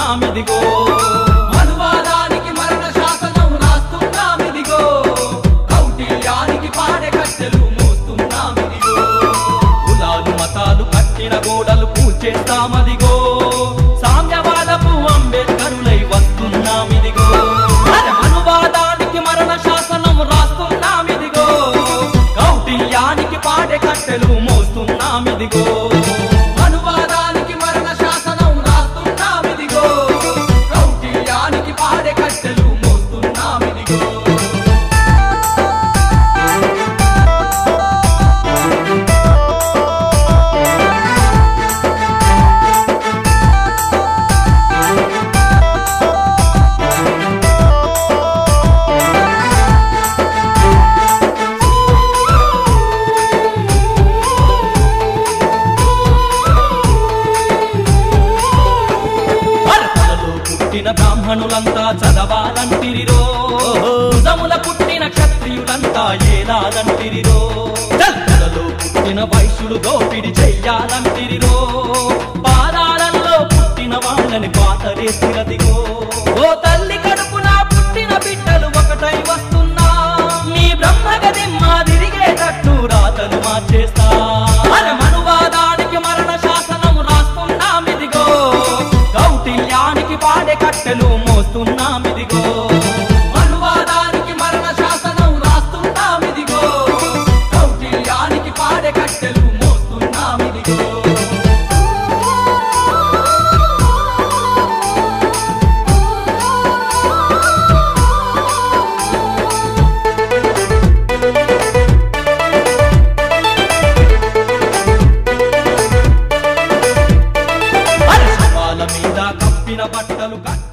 రాస్తున్నామిదిగో మనువాదానికి మరణ శాసనం రాస్తున్నామిదిగో కౌటిల్యానికి పాడె కట్టెలు మోస్తున్నామిదిగో కులాలు మతాలు కట్టిన గోడలు పూచేస్తామదిగో సామ్యవాదపు అంబేద్కరులై వస్తున్నామిదిగో అరే అనువాదానికి మరణ శాసనం రాస్తున్నామిదిగో కౌటిల్యానికి పాడె కట్టెలు మోస్తున్నామిదిగో మనువాదానికి మరణ శాసనం రాస్తున్నామిదిగో కౌటిల్యానికి పాడె కట్టెలు మోస్తున్నామిదిగో భరతలలో పుట్టిన బ్రాహ్మణులంతా చదవాలంటిరిరో భుజముల పుట్టిన క్షత్రియులంతా ఏలాలంటిరిరో దళితులలో పుట్టిన వైశ్యులు దోపిడి చెయ్యాలంటిరిరో పాదాలలో పుట్టిన వాళ్ళని పాతరేసిరదిగో ఓ తల్లి కడుపున పుట్టిన బిడ్డలు ఒకటై వస్తున్నా మీ బ్రహ్మగది మాదిరిగేటట్టు రాతలు మార్చేస్తా అరే మనువాదానికి మరణ శాసనం రాస్తున్నామిదిగో కౌటిల్యానికి పాడే కట్టెలు మోస్తున్నామిదిగో మనువాదానికి మరణ శాసనం రాస్తున్నామిదిగో కౌటిల్యానికి పాడె కట్టెలు మోస్తున్నామిదిగో అరే శవాల మీద కప్పిన బట్టలు కట్టి